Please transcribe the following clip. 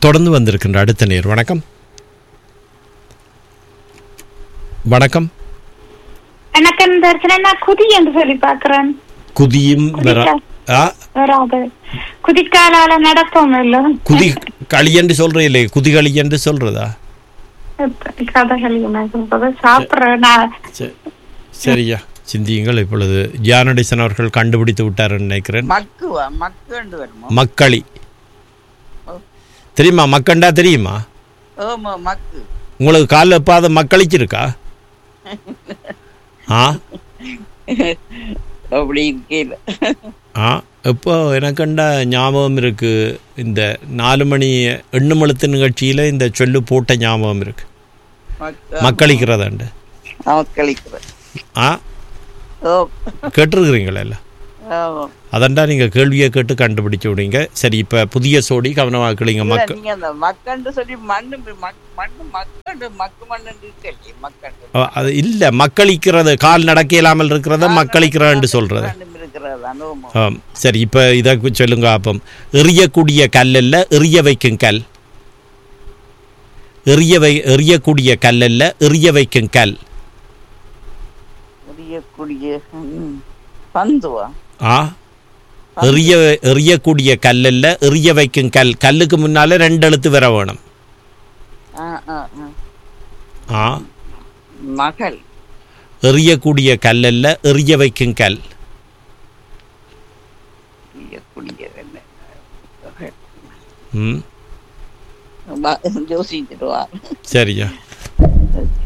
தொடர்ந்து வந்திருக்கின்ற அடுத்த நேர் வணக்கம் வணக்கம் எனக்கு இந்த இடத்துல நான் குதி என்று சொல்லி பாக்குறேன் குதியும் வர ஆ வராது குதிக்காலால நடப்போம் இல்ல குதி களி என்று சொல்றே இல்லை குதிகளி என்று சொல்றதா கதைகள் என்ன சொல்றது சாப்பிடுறேன் நான் சரி சரியா சிந்தியுங்கள் இப்பொழுது ஜானடிசன் அவர்கள் கண்டுபிடித்து விட்டாருன்னு நினைக்கிறேன் மக்குவா மக்குண்டு வருமா மக்களி தெரியுமா மக்கண்டா தெரியுமா ஓமா மக்கு உங்களுக்கு காலில் எப்பாத மக்களிச்சிருக்கா ஆ அப்படி இருக்கேன் ஆ இப்போ எனக்கண்டா ஞாபகம் இருக்கு இந்த நாலு மணி எண்ணுமழுத்து நிகழ்ச்சியில் இந்த சொல்லு போட்ட ஞாபகம் இருக்கு மக்களிக்கிறதாண்டு மக்களிக்கிறேன் ஆ ஓ கேட்டிருக்கிறீங்களா எல்லாம் ஆமா. அதண்டா நீங்கள் கேள்வியை கேட்டு கண்டுபிடிச்சு விடுங்க சரி இப்போ புதிய சோடி கவனமாக்கலிங்க இல்ல, மக்க நீங்க அந்த மக்கண்டு சொல்லி மண்ணு மக்- மண்ணு மக்கண்டு மக்கு மண்ணு இருக்கலையே மக்கண்டு அ, அது இல்லை மக்களிக்கிறது கால் நடக்க இல்லாமல் இருக்கிறத மக்களிக்கிறான்னு சொல்கிறது மண்ணும் இருக்கிறதா நோமோ ஆம் சரி இப்போ இதை சொல்லுங்க அப்பம் எறியக்கூடிய கல் அல்ல எறிய வைக்கும் கல் எறிய வை எறியக்கூடிய கல் அல்ல எறிய வைக்கும் கல் எரியக்கூடிய ம், பந்துவா ஆ எறிய எறியக்கூடிய கல் அல்ல எறிய வைக்கும் கல் கல்லுக்கு முன்னால ரெண்டு எழுத்து வர வேணும் ஆ, ஆ, ஆ. ஆ மகள் எறியக்கூடிய கல் அல்ல எறிய வைக்கும் கல் எரியக்கூடிய என்ன ம் யோசிச்சுட்டு வா சரியா